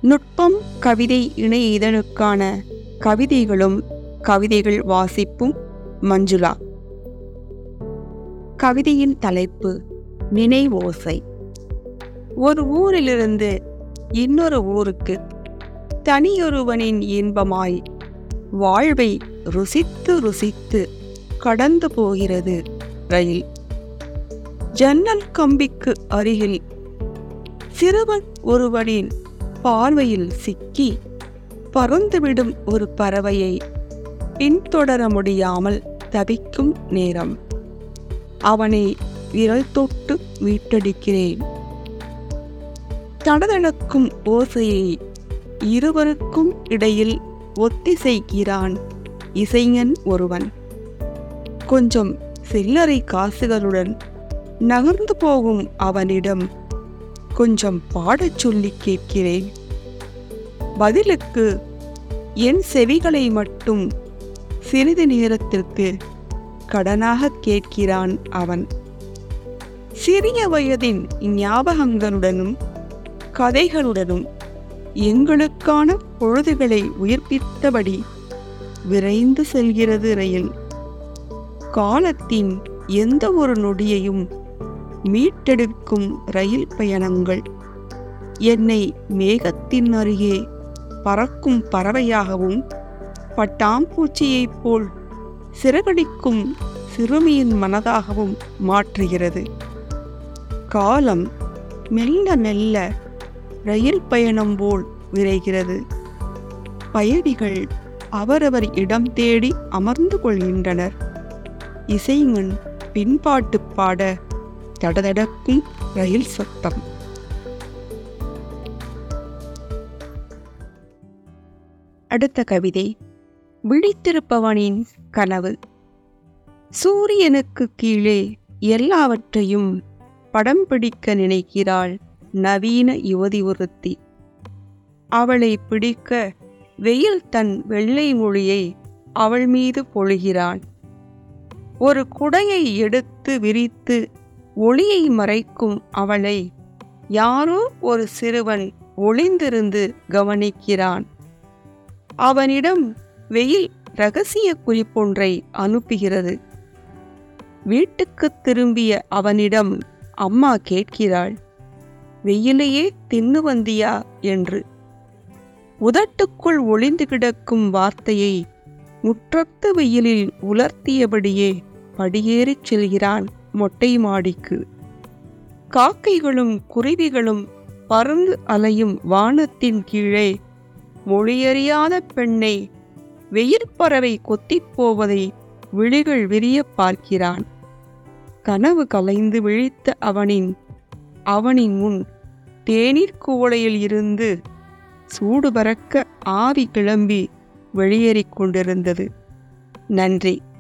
நுட்பம் கவிதை இணைய இதழுக்கான கவிதைகளும் கவிதைகள் வாசிப்பும் மஞ்சுளா கவிதையின் தலைப்பு நினைவோசை ஒரு ஊரிலிருந்து இன்னொரு ஊருக்கு தனியொருவனின் இன்பமாய் வாழ்வை ருசித்து ருசித்து கடந்து போகிறது ரயில் ஜன்னல் கம்பிக்கு அருகில் சிறுவன் ஒருவனின் பார்வையில் சிக்கி பறந்துவிடும் ஒரு பறவையை பின்தொடர முடியாமல் தவிக்கும் நேரம் அவனை விரல் தொட்டு மீட்டடிக்கிறேன் தடதடக்கும் ஓசையை இருவருக்கும் இடையில் ஒத்திசைக்கிறான் இசைஞன் ஒருவன் கொஞ்சம் சில்லறை காசுகளுடன் நகர்ந்து போகும் அவனிடம் கொஞ்சம் பாடச் சொல்லி கேட்கிறேன் பதிலுக்கு என் செவிகளை மட்டும் சிறிது நேரத்திற்கு கடனாக கேட்கிறான் அவன் சிறிய வயதின் ஞாபகங்களுடனும் கதைகளுடனும் எங்களுக்கான பொழுதுகளை உயிர்ப்பித்தபடி விரைந்து செல்கிறது ரயில் காலத்தின் எந்த ஒரு நொடியையும் மீட்டெடுக்கும் ரயில் பயணங்கள் என்னை மேகத்தின் அருகே பறக்கும் பறவையாகவும் பட்டாம்பூச்சியைப் போல் சிறகடிக்கும் சிறுமியின் மனதாகவும் மாற்றுகிறது காலம் மெல்ல மெல்ல ரயில் பயணம் போல் விரைகிறது பயணிகள் அவரவர் இடம் தேடி அமர்ந்து கொள்கின்றனர் இசைமன் பின்பாட்டு பாட தடதடக்கும் ரயில் சத்தம் அடுத்த கவிதை விழித்திருப்பவனின் கனவு சூரியனுக்கு கீழே எல்லாவற்றையும் படம் பிடிக்க நினைக்கிறாள் நவீன யுவதி ஒருத்தி அவளை பிடிக்க வெயில் தன் வெள்ளை மொழியை அவள் மீது பொழிகிறான் ஒரு குடையை எடுத்து விரித்து ஒளியை மறைக்கும் அவளை யாரோ ஒரு சிறுவன் ஒளிந்திருந்து கவனிக்கிறான் அவனிடம் வெயில் ரகசிய குறிப்பொன்றை அனுப்புகிறது வீட்டுக்கு திரும்பிய அவனிடம் அம்மா கேட்கிறாள் வெயிலையே தின்னு வந்தியா என்று உதட்டுக்குள் ஒளிந்து கிடக்கும் வார்த்தையை முற்றத்து வெயிலில் உலர்த்தியபடியே படியேறிச் செல்கிறான் மொட்டை மாடிக்கு காக்கைகளும் குருவிகளும் பறந்து அலையும் வானத்தின் கீழே மொழியறியாத பெண்ணை வெயிற்பறவை கொத்திப் போவதை விழிகள் விரிய பார்க்கிறான் கனவு கலைந்து விழித்த அவனின் அவனின் முன் தேநீர் குவளையில் இருந்து சூடு பறக்க ஆவி கிளம்பி வெளியேறிக் கொண்டிருந்தது நன்றி